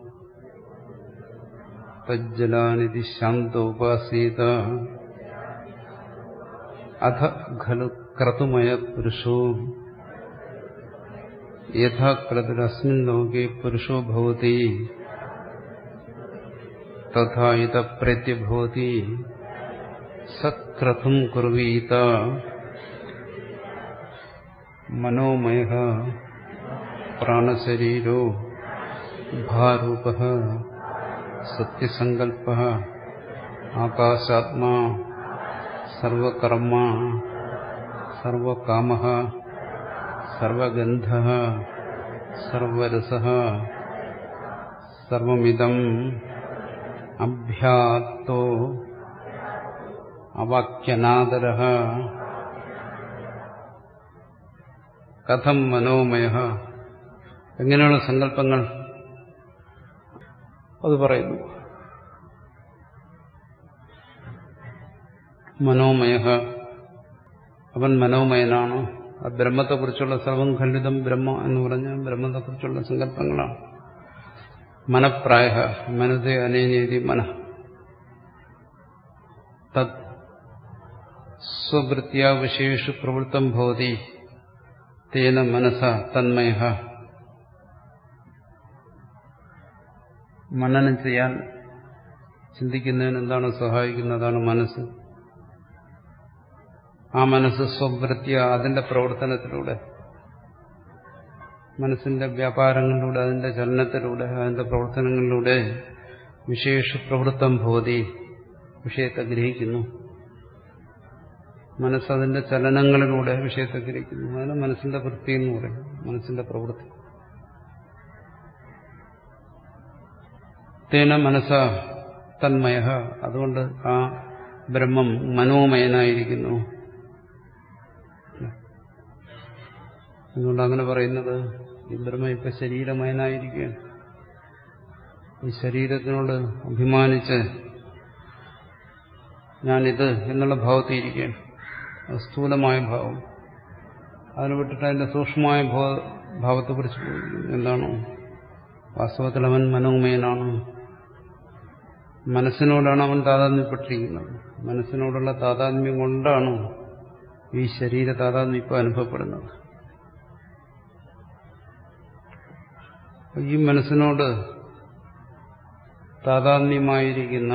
തജ്ജലാനിധി ശാന്തോപാസീത അധ ഖലു ക്രതുമയ പുരുഷോ യഥാ ക്രതുരസ്മിൻ ലോകെ പുരുഷോ ഭവതി തഥാ ഇത പ്രത്യഭവതി സക്രതും കുർവീത മനോമയ പ്രാണശരീരോ ഭാരൂപ സത്യസങ്കൽപ്പ ആകാശാത്മാ സർവകർമ്മ സർവകാമ സർവഗന്ധ സർവരസ സർവമിതം അഭ്യാത്തോ അവാക്യനാദര കഥം മനോമയ എങ്ങനെയുള്ള സങ്കല്പങ്ങൾ അത് പറയുന്നു മനോമയ അവൻ മനോമയനാണ് ആ ബ്രഹ്മത്തെക്കുറിച്ചുള്ള സർവം ഖണ്ഡിതം ബ്രഹ്മ എന്ന് പറഞ്ഞ ബ്രഹ്മത്തെക്കുറിച്ചുള്ള സങ്കല്പങ്ങളാണ് മനപ്രായ മനതേ അനേനേതി മന തത് സ്വവൃത്തിയാ വിഷയേഷു പ്രവൃത്തം ഭവതി തേന മനസ തന്മയ മനനം ചെയ്യാൻ ചിന്തിക്കുന്നതിന് എന്താണ് സഹായിക്കുന്നതാണ് മനസ്സ് ആ മനസ്സ് സ്വവൃത്തിയ അതിന്റെ പ്രവർത്തനത്തിലൂടെ മനസ്സിന്റെ വ്യാപാരങ്ങളിലൂടെ അതിന്റെ ചലനത്തിലൂടെ അതിന്റെ പ്രവർത്തനങ്ങളിലൂടെ വിശേഷ പ്രവൃത്തം ഭവതി വിഷയത്തെ ഗ്രഹിക്കുന്നു മനസ്സതിന്റെ ചലനങ്ങളിലൂടെ വിഷയത്തെ ഗ്രഹിക്കുന്നു അതിന് മനസ്സിന്റെ വൃത്തി എന്ന് പറയും മനസ്സിന്റെ പ്രവൃത്തി തേന മനസ്സ തന്മയ അതുകൊണ്ട് ആ ബ്രഹ്മം മനോമയനായിരിക്കുന്നു അതുകൊണ്ട് അങ്ങനെ പറയുന്നത് ഈ ബ്രഹ്മ ഇപ്പൊ ശരീരമയനായിരിക്കുകയാണ് ഈ ശരീരത്തിനോട് അഭിമാനിച്ച് ഞാനിത് എന്നുള്ള ഭാവത്തിൽ ഇരിക്കുകയാണ് അത് സ്ഥൂലമായ ഭാവം അതിന് വിട്ടിട്ട് അതിന്റെ സൂക്ഷ്മമായ ഭാവത്തെക്കുറിച്ച് എന്താണ് വാസ്തവത്തിൽ അവൻ മനോമയനാണ് മനസ്സിനോടാണ് അവൻ താതാത്മ്യപ്പെട്ടിരിക്കുന്നത് മനസ്സിനോടുള്ള താതാത്മ്യം കൊണ്ടാണ് ഈ ശരീര താതാത്മ്യം ഇപ്പോൾ അനുഭവപ്പെടുന്നത് ഈ മനസ്സിനോട് താതാത്മ്യമായിരിക്കുന്ന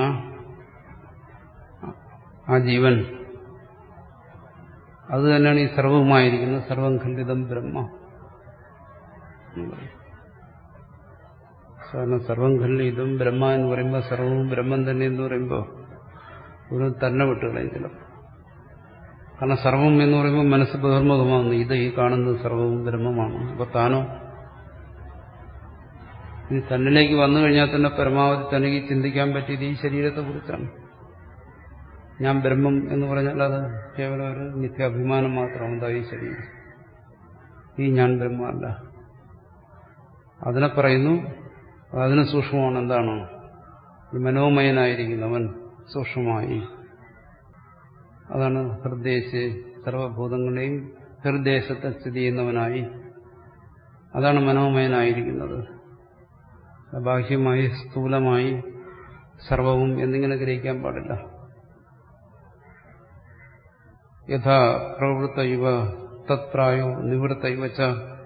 ആ ജീവൻ അത് തന്നെയാണ് ഈ സർവവുമായിരിക്കുന്നത് സർവം ഖണ്ഡിതം ബ്രഹ്മ കാരണം സർവം ഖണ്ഡിതം ബ്രഹ്മ എന്ന് പറയുമ്പോൾ സർവവും ബ്രഹ്മം തന്നെ എന്ന് പറയുമ്പോൾ ഒരു തന്നെ വിട്ടുകളയും ചിലപ്പോൾ കാരണം സർവം എന്ന് പറയുമ്പോൾ മനസ്സ് ബഹിർമുഖമാകുന്നു ഇത് ഈ കാണുന്നത് സർവവും ബ്രഹ്മമാണ് അപ്പൊ താനോ ഇനി തന്നിലേക്ക് വന്നു കഴിഞ്ഞാൽ തന്നെ പരമാവധി തനിക്ക് ചിന്തിക്കാൻ പറ്റിയത് ഈ ശരീരത്തെ കുറിച്ചാണ് ഞാൻ ബ്രഹ്മം എന്ന് പറഞ്ഞാൽ അത് കേവലം ഒരു നിത്യാഭിമാനം മാത്രമാണ് എന്താ ഈ ശരീരം ഈ ഞാൻ ബ്രഹ്മമല്ല അതിനെ പറയുന്നു അതിന് സൂക്ഷ്മമാണ് എന്താണ് ഈ മനോമയനായിരിക്കുന്നവൻ സൂക്ഷ്മമായി അതാണ് ഹൃദയസ് സർവഭൂതങ്ങളെയും ഹൃദയസത്തെ സ്ഥിതി ചെയ്യുന്നവനായി അതാണ് മനോമയനായിരിക്കുന്നത് ബാഹ്യമായി സ്ഥൂലമായി സർവവും എന്നിങ്ങനെ ഗ്രഹിക്കാൻ പാടില്ല യഥാ പ്രവൃത്ത ഇവ തത്രായോ നിവൃത്ത ഇവച്ച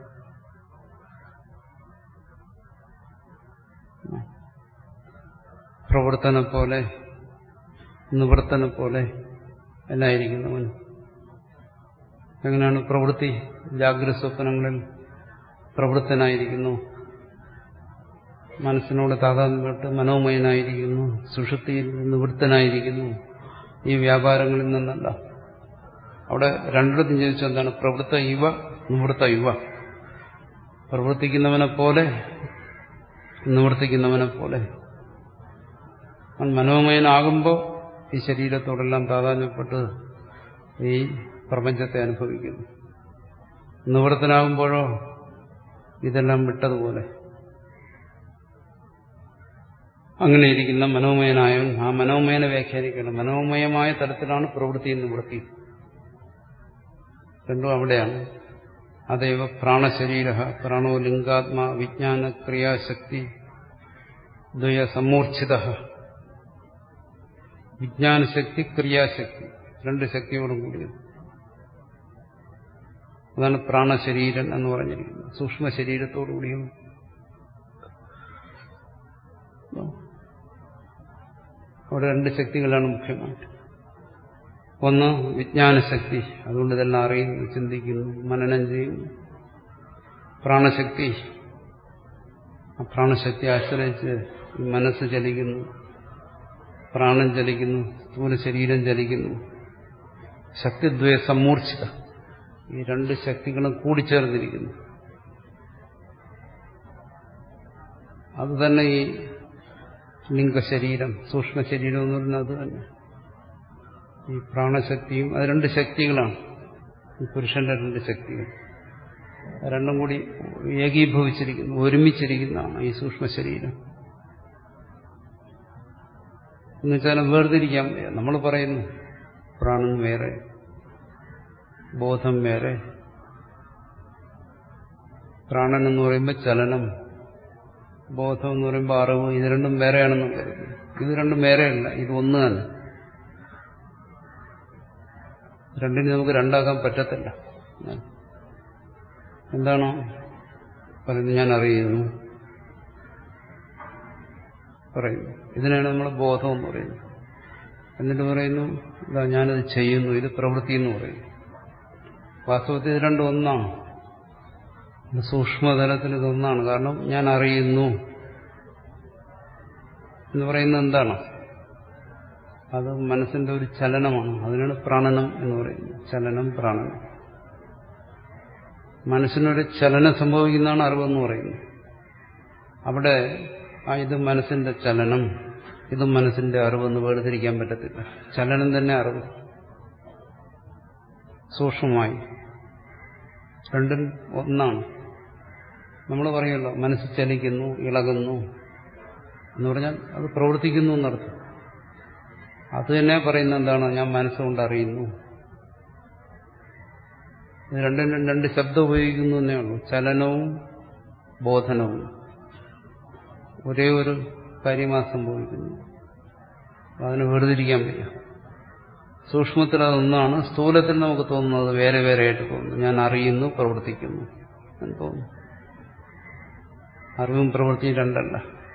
പ്രവർത്തനെ പോലെ നിവർത്തനെ പോലെ എല്ലായിരിക്കുന്നവൻ എങ്ങനെയാണ് പ്രവൃത്തി ജാഗ്രത സ്വപ്നങ്ങളിൽ പ്രവൃത്തനായിരിക്കുന്നു മനസ്സിനോട് താതാത്മ്യപ്പെട്ട് മനോമയനായിരിക്കുന്നു സുഷുപ്തിയിൽ നിവൃത്തനായിരിക്കുന്നു ഈ വ്യാപാരങ്ങളിൽ നിന്നല്ല അവിടെ രണ്ടിടത്തും ചോദിച്ചു എന്താണ് പ്രവൃത്ത ഇവ നിവൃത്ത ഇവ പ്രവർത്തിക്കുന്നവനെ പോലെ നിവർത്തിക്കുന്നവനെ പോലെ അവൻ മനോമയനാകുമ്പോൾ ഈ ശരീരത്തോടെല്ലാം താതാത്മ്യപ്പെട്ട് ഈ പ്രപഞ്ചത്തെ അനുഭവിക്കുന്നു നിവൃത്തനാകുമ്പോഴോ ഇതെല്ലാം വിട്ടതുപോലെ അങ്ങനെ ഇരിക്കുന്ന മനോമയനായവൻ ആ മനോമയനെ വ്യാഖ്യാനിക്കണം മനോമയമായ തലത്തിലാണ് പ്രവൃത്തി നിവൃത്തി രണ്ടും അവിടെയാണ് അതേവ പ്രാണശരീര പ്രാണോ ലിംഗാത്മാ വിജ്ഞാന ക്രിയാശക്തി ദ്വയ സമ്മൂർച്ഛിത വിജ്ഞാനശക്തി ക്രിയാശക്തി രണ്ട് ശക്തിയോടും കൂടിയത് അതാണ് പ്രാണശരീരൻ എന്ന് പറഞ്ഞിരിക്കുന്നത് സൂക്ഷ്മ ശരീരത്തോടുകൂടിയും അവിടെ രണ്ട് ശക്തികളാണ് മുഖ്യമായിട്ട് ഒന്ന് വിജ്ഞാനശക്തി അതുകൊണ്ട് ഇതെല്ലാം അറിയുന്നു ചിന്തിക്കുന്നു മനനം ചെയ്യുന്നു പ്രാണശക്തി ആ പ്രാണശക്തി ആശ്രയിച്ച് മനസ്സ് ചലിക്കുന്നു പ്രാണൻ ചലിക്കുന്നു സ്ഥൂല ശരീരം ചലിക്കുന്നു ശക്തിദ്വയ സമ്മൂർച്ഛിത ഈ രണ്ട് ശക്തികളും കൂടിച്ചേർന്നിരിക്കുന്നു അത് തന്നെ ഈ ലിംഗശരീരം സൂക്ഷ്മ ശരീരം എന്ന് പറയുന്നത് അത് തന്നെ ഈ പ്രാണശക്തിയും അത് രണ്ട് ശക്തികളാണ് ഈ പുരുഷന്റെ രണ്ട് ശക്തികൾ രണ്ടും കൂടി ഏകീഭവിച്ചിരിക്കുന്നു ഒരുമിച്ചിരിക്കുന്നതാണ് ഈ സൂക്ഷ്മ ശരീരം എന്നുവെച്ചാൽ വേർതിരിക്കാൻ നമ്മൾ പറയുന്നു പ്രാണൻ വേറെ ബോധം വേറെ പ്രാണൻ എന്ന് പറയുമ്പോൾ ചലനം ബോധം എന്ന് പറയുമ്പോൾ അറിവ് ഇത് രണ്ടും വേറെയാണെന്ന് കരുതുന്നു ഇത് രണ്ടും വേറെയല്ല ഇത് ഒന്ന് തന്നെ രണ്ടിനെ നമുക്ക് രണ്ടാക്കാൻ പറ്റത്തില്ല എന്താണോ പറയുന്നത് ഞാൻ അറിയുന്നു പറയുന്നു ഇതിനാണ് നമ്മൾ ബോധം എന്ന് പറയുന്നത് എന്നിട്ട് പറയുന്നു ഇതാ ഞാനത് ചെയ്യുന്നു ഇത് പ്രവൃത്തി എന്ന് പറയുന്നു വാസ്തവത്തിൽ ഇത് രണ്ടും ഒന്നാണ് സൂക്ഷ്മതലത്തിൽ ഇതൊന്നാണ് കാരണം ഞാൻ അറിയുന്നു എന്ന് പറയുന്നത് എന്താണ് അത് മനസ്സിന്റെ ഒരു ചലനമാണ് അതിനാണ് പ്രാണനം എന്ന് പറയുന്നത് ചലനം പ്രാണനം മനസ്സിനൊരു ചലനം സംഭവിക്കുന്നതാണ് അറിവെന്ന് പറയുന്നത് അവിടെ ആ ഇത് മനസ്സിന്റെ ചലനം ഇത് മനസ്സിന്റെ അറിവെന്ന് വേർതിരിക്കാൻ പറ്റത്തില്ല ചലനം തന്നെ അറിവ് സൂക്ഷ്മമായി രണ്ടും ഒന്നാണ് നമ്മൾ പറയുമല്ലോ മനസ്സ് ചലിക്കുന്നു ഇളകുന്നു എന്ന് പറഞ്ഞാൽ അത് പ്രവർത്തിക്കുന്നു എന്നർത്ഥം അത് തന്നെ പറയുന്ന എന്താണ് ഞാൻ മനസ്സുകൊണ്ട് അറിയുന്നു രണ്ടിനും രണ്ട് ശബ്ദം ഉപയോഗിക്കുന്നു എന്നേ ഉള്ളൂ ചലനവും ബോധനവും ഒരേ ഒരു കാര്യമാണ് സംഭവിക്കുന്നു അതിന് വേർതിരിക്കാൻ വയ്യ സൂക്ഷ്മത്തിൽ അതൊന്നാണ് സ്ഥൂലത്തിൽ നമുക്ക് തോന്നുന്നത് വേറെ വേറെ ആയിട്ട് തോന്നുന്നു ഞാൻ അറിയുന്നു പ്രവർത്തിക്കുന്നു എന്ന് തോന്നുന്നു അറിവും പ്രവൃത്തിയും രണ്ടല്ല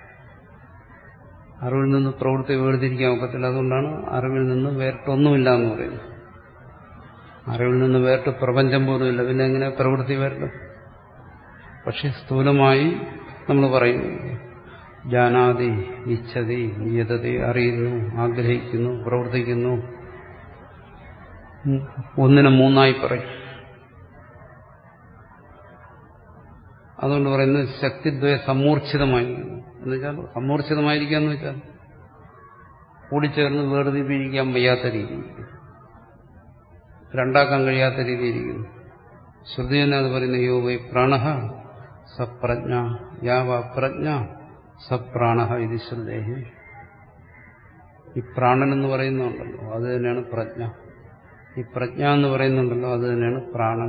അറിവിൽ നിന്ന് പ്രവൃത്തി വേർതിരിക്കാൻ ഒക്കത്തില്ല അതുകൊണ്ടാണ് അറിവിൽ നിന്ന് വേറിട്ടൊന്നുമില്ല എന്ന് പറയുന്നത് അറിവിൽ നിന്ന് വേറിട്ട് പ്രപഞ്ചം പോലുമില്ല പിന്നെ എങ്ങനെ പ്രവൃത്തി വരണം പക്ഷെ സ്ഥൂലമായി നമ്മൾ പറയുന്നു ജാനാതി ഇച്ഛതി നിയതതി അറിയുന്നു ആഗ്രഹിക്കുന്നു പ്രവർത്തിക്കുന്നു ഒന്നിനെ മൂന്നായി പറയും അതുകൊണ്ട് പറയുന്നത് ശക്തിദ്വയ സമ്മൂർച്ഛിതമായിരിക്കുന്നു എന്നുവെച്ചാൽ സമ്മൂർച്ഛിതമായിരിക്കുക എന്ന് വെച്ചാൽ കൂടിച്ചേർന്ന് വേർതിരിപ്പിക്കാൻ വയ്യാത്ത രീതിയിൽ രണ്ടാക്കാൻ കഴിയാത്ത രീതിയിരിക്കുന്നു ശ്രുതി തന്നെ അത് പറയുന്ന യോ വൈ പ്രാണ സപ്രജ്ഞ യാവ പ്രജ്ഞ സപ്രാണ ഇത് ശ്രുതേഹി ഈ പ്രാണൻ എന്ന് പറയുന്നുണ്ടല്ലോ അത് തന്നെയാണ് പ്രജ്ഞ ഈ പ്രജ്ഞ എന്ന് പറയുന്നുണ്ടല്ലോ അത് തന്നെയാണ് പ്രാണൻ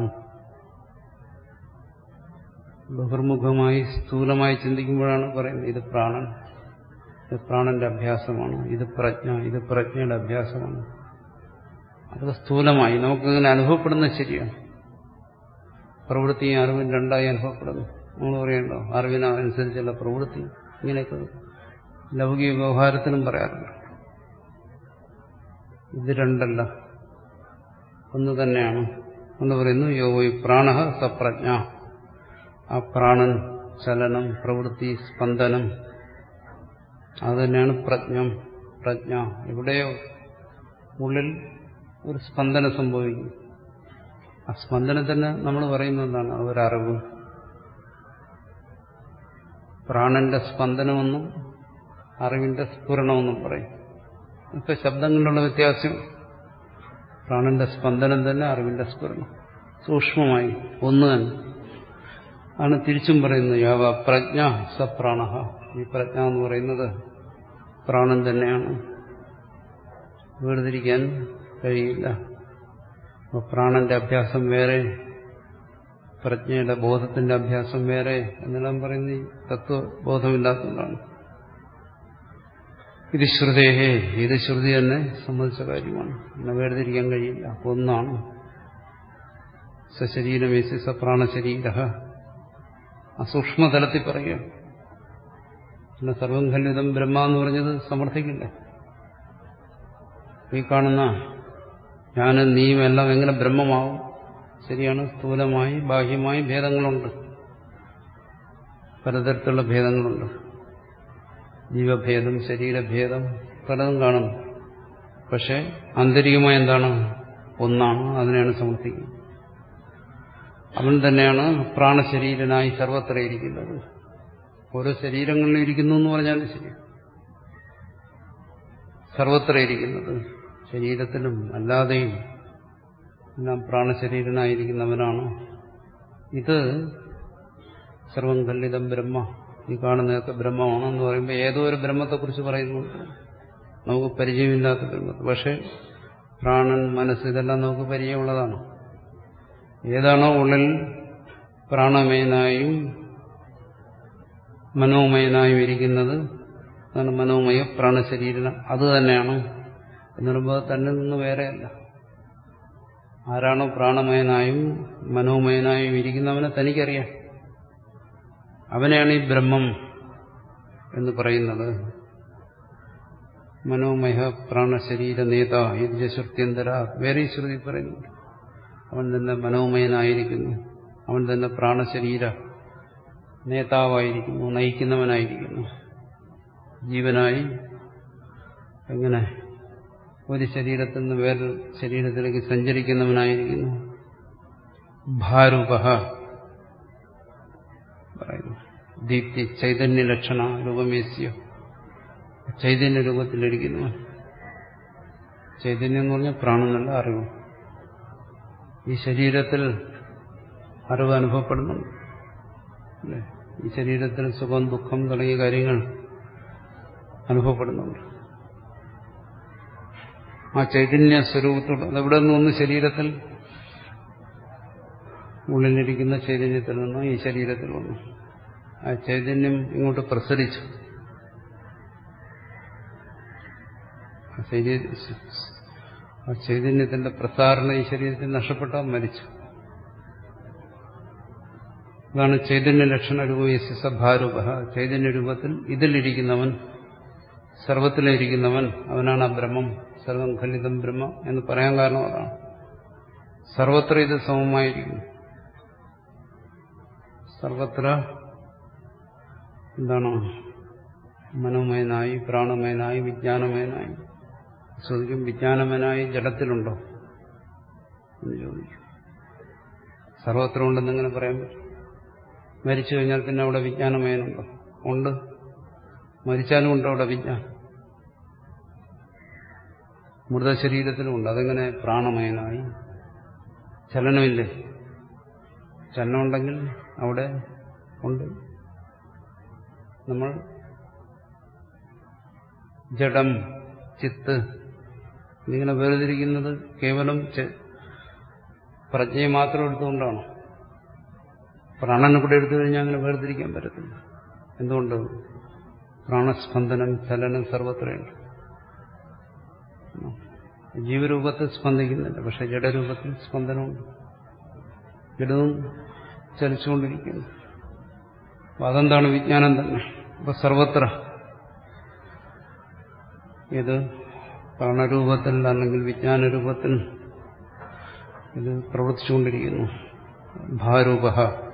ബഹിർമുഖമായി സ്ഥൂലമായി ചിന്തിക്കുമ്പോഴാണ് പറയുന്നത് ഇത് പ്രാണൻ ഇത് പ്രാണന്റെ അഭ്യാസമാണ് ഇത് പ്രജ്ഞ ഇത് പ്രജ്ഞയുടെ അഭ്യാസമാണ് അതൊക്കെ സ്ഥൂലമായി നമുക്കിങ്ങനെ അനുഭവപ്പെടുന്നത് ശരിയാണ് പ്രവൃത്തിയും അറിവും രണ്ടായി അനുഭവപ്പെടുന്നു നമ്മൾ പറയണ്ടോ അറിവിനനുസരിച്ചുള്ള പ്രവൃത്തി ഇങ്ങനെയൊക്കെ ലൗകിക വ്യവഹാരത്തിനും പറയാറുണ്ട് ഇത് രണ്ടല്ല ഒന്ന് തന്നെയാണ് എന്ന് പറയുന്നു യോ വൈ പ്രാണ സപ്രജ്ഞ ആ പ്രാണൻ ചലനം പ്രവൃത്തി സ്പന്ദനം അതുതന്നെയാണ് പ്രജ്ഞം പ്രജ്ഞ എവിടെയോ ഉള്ളിൽ ഒരു സ്പന്ദനം സംഭവിക്കും ആ സ്പന്ദനത്തിന് നമ്മൾ പറയുന്നത് എന്താണ് ഒരറിവ് പ്രാണന്റെ സ്പന്ദനമെന്നും അറിവിന്റെ സ്ഫുരണമെന്നും പറയും ഇപ്പൊ ശബ്ദങ്ങളിലുള്ള വ്യത്യാസം പ്രാണന്റെ സ്പന്ദനം തന്നെ അറിവിന്റെ സ്ഫുരണം സൂക്ഷ്മമായി ഒന്ന് തന്നെ ആണ് തിരിച്ചും പറയുന്നത് യാവ പ്രജ്ഞ സപ്രാണ ഈ പ്രജ്ഞ എന്ന് പറയുന്നത് പ്രാണൻ തന്നെയാണ് വേർതിരിക്കാൻ കഴിയില്ല അപ്പോൾ പ്രാണന്റെ അഭ്യാസം വേറെ പ്രജ്ഞയുടെ ബോധത്തിന്റെ അഭ്യാസം വേറെ എന്നെല്ലാം പറയുന്ന ഈ തത്വബോധമില്ലാത്തതുകൊണ്ടാണ് ഇത് ശ്രുതേഹേ ഇത് ശ്രുതി തന്നെ സംബന്ധിച്ച കാര്യമാണ് പിന്നെ വേർതിരിക്കാൻ കഴിയില്ല ഒന്നാണ് സശരീരമേസി സപ്രാണശരീര ആ സൂക്ഷ്മതലത്തിൽ പറയുക പിന്നെ സർവം ഖല്ലിതം ബ്രഹ്മ എന്ന് പറഞ്ഞത് സമർത്ഥിക്കില്ലേ ഈ കാണുന്ന ഞാനും നീയും എല്ലാം എങ്ങനെ ബ്രഹ്മമാവും ശരിയാണ് സ്ഥൂലമായി ബാഹ്യമായി ഭേദങ്ങളുണ്ട് പലതരത്തിലുള്ള ഭേദങ്ങളുണ്ട് ജീവഭേദം ശരീരഭേദം പലതും കാണുന്നു പക്ഷെ ആന്തരികമായി എന്താണ് ഒന്നാണ് അതിനെയാണ് സമർത്ഥിക്കുന്നത് അവൻ തന്നെയാണ് പ്രാണശരീരനായി സർവത്ര ഇരിക്കുന്നത് ഓരോ ശരീരങ്ങളിലും ഇരിക്കുന്നു എന്ന് പറഞ്ഞാൽ ശരി സർവത്ര ഇരിക്കുന്നത് ശരീരത്തിലും അല്ലാതെയും എല്ലാം പ്രാണശരീരനായിരിക്കുന്നവനാണ് ഇത് സർവം കല്ലിതം ബ്രഹ്മ ഈ കാണുന്നതൊക്കെ ബ്രഹ്മമാണെന്ന് പറയുമ്പോൾ ഏതോ ഒരു ബ്രഹ്മത്തെക്കുറിച്ച് പറയുന്നുണ്ട് നമുക്ക് പരിചയമില്ലാത്ത ബ്രഹ്മത്തെ പക്ഷേ പ്രാണൻ മനസ്സ് ഇതെല്ലാം നമുക്ക് പരിചയമുള്ളതാണ് ഏതാണോ ഉള്ളിൽ പ്രാണമയനായും മനോമയനായും ഇരിക്കുന്നത് അതാണ് മനോമയ പ്രാണശരീരം അത് തന്നെയാണ് എന്ന് പറയുമ്പോൾ തന്നെ നിന്ന് വേറെയല്ല ആരാണോ പ്രാണമയനായും മനോമയനായും ഇരിക്കുന്നവനെ തനിക്കറിയാം അവനെയാണ് ഈ ബ്രഹ്മം എന്ന് പറയുന്നത് മനോമയ പ്രാണശരീര നേത യജ്ഞ ശ്രുത്യന്തര വേറെ ശ്രുതി പറയുന്നുണ്ട് അവൻ തന്നെ മനോമയനായിരിക്കുന്നു അവൻ തന്നെ പ്രാണശരീര നേതാവായിരിക്കുന്നു നയിക്കുന്നവനായിരിക്കുന്നു ജീവനായി എങ്ങനെ ഒരു ശരീരത്തിൽ നിന്ന് വേറൊരു ശരീരത്തിലേക്ക് സഞ്ചരിക്കുന്നവനായിരിക്കുന്നു ഭാരൂപ പറയുന്നു ദീപ്തി ചൈതന്യ ലക്ഷണ രൂപമേസ്യ ചൈതന്യ രൂപത്തിലിരിക്കുന്നു ചൈതന്യം എന്ന് പറഞ്ഞാൽ പ്രാണെന്നല്ല അറിവ് ഈ ശരീരത്തിൽ അറിവ് അനുഭവപ്പെടുന്നുണ്ട് അല്ലേ ഈ ശരീരത്തിൽ സുഖം ദുഃഖം തുടങ്ങിയ കാര്യങ്ങൾ അനുഭവപ്പെടുന്നുണ്ട് ആ ചൈതന്യ സ്വരൂപത്തോട് അതെവിടെ നിന്ന് ശരീരത്തിൽ ഉള്ളിലിരിക്കുന്ന ചൈതന്യത്തിൽ നിന്ന് ഈ ശരീരത്തിൽ വന്നു ആ ചൈതന്യം ഇങ്ങോട്ട് പ്രസരിച്ചു ആ ചൈതന്യത്തിന്റെ പ്രസാരണം ഈ ശരീരത്തിൽ നഷ്ടപ്പെട്ടാൽ മരിച്ചു അതാണ് ചൈതന്യ ലക്ഷണ രൂപ ഭാരൂപ ചൈതന്യ രൂപത്തിൽ ഇതിലിരിക്കുന്നവൻ സർവത്തിലിരിക്കുന്നവൻ അവനാണ് ആ ബ്രഹ്മം സർവം ഖലിതം ബ്രഹ്മ എന്ന് പറയാൻ കാരണം അതാണ് സർവത്ര ഇത് സമമായിരിക്കുന്നു സർവത്ര എന്താണ് മനോമയനായി പ്രാണമയനായി വിജ്ഞാനമയനായി ചോദിക്കും വിജ്ഞാനമയനായി ജഡത്തിലുണ്ടോ എന്ന് ചോദിക്കും സർവത്ര ഉണ്ടെന്നെങ്ങനെ പറയാൻ പറ്റും മരിച്ചു കഴിഞ്ഞാൽ പിന്നെ അവിടെ വിജ്ഞാനമയനുണ്ടോ ഉണ്ട് മരിച്ചാലും ഉണ്ടോ അവിടെ വിജ്ഞാനം മൃതശരീരത്തിലുമുണ്ട് അതെങ്ങനെ പ്രാണമയനായി ചലനമില്ലേ ചലനമുണ്ടെങ്കിൽ അവിടെ ഉണ്ട് നമ്മൾ ജഡം ചിത്ത് ഇതിങ്ങനെ വേർതിരിക്കുന്നത് കേവലം പ്രജ്ഞയെ മാത്രം എടുത്തുകൊണ്ടാണ് പ്രാണനെ കൂടെ എടുത്തു കഴിഞ്ഞാൽ അങ്ങനെ വേർതിരിക്കാൻ പറ്റത്തില്ല എന്തുകൊണ്ട് പ്രാണസ്പന്ദനം ചലനം സർവത്രയുണ്ട് ജീവരൂപത്തിൽ സ്പന്ദിക്കുന്നില്ല പക്ഷെ ജഡരൂപത്തിൽ സ്പന്ദനമുണ്ട് ജഡവും ചലിച്ചുകൊണ്ടിരിക്കുന്നു അപ്പൊ അതെന്താണ് വിജ്ഞാനം തന്നെ അപ്പൊ സർവത്ര ഇത് പ്രാണരൂപത്തിൽ അല്ലെങ്കിൽ വിജ്ഞാനരൂപത്തിൽ ഇത് പ്രവർത്തിച്ചുകൊണ്ടിരിക്കുന്നു ഭാരൂപ